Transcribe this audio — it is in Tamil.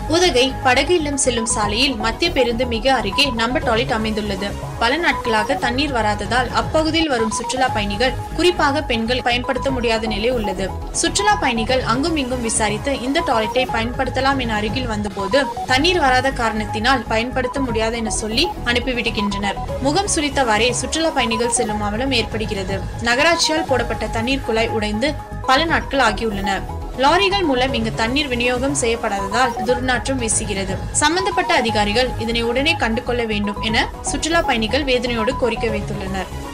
உதகை படகு இல்லம் செல்லும் சாலையில் மத்திய பேருந்து மிக அருகே நம்பர் டாய்லெட் அமைந்துள்ளது பல நாட்களாக தண்ணீர் வராததால் அப்பகுதியில் வரும் சுற்றுலா பயணிகள் குறிப்பாக பெண்கள் பயன்படுத்த முடியாத நிலை உள்ளது சுற்றுலா பயணிகள் அங்கும் இங்கும் விசாரித்து இந்த டாய்லெட்டை பயன்படுத்தலாம் என அருகில் வந்தபோது தண்ணீர் வராத காரணத்தினால் பயன்படுத்த முடியாது என சொல்லி அனுப்பிவிடுகின்றனர் முகம் சுளித்தவாறே சுற்றுலா பயணிகள் செல்லும் அவலம் ஏற்படுகிறது நகராட்சியால் போடப்பட்ட தண்ணீர் குழாய் உடைந்து பல நாட்கள் ஆகியுள்ளன லாரிகள் மூலம் இங்கு தண்ணீர் விநியோகம் செய்யப்படாததால் துர்நாற்றம் வீசுகிறது சம்பந்தப்பட்ட அதிகாரிகள் இதனை உடனே கண்டுகொள்ள வேண்டும் என சுற்றுலா பயணிகள் வேதனையோடு கோரிக்கை வைத்துள்ளனர்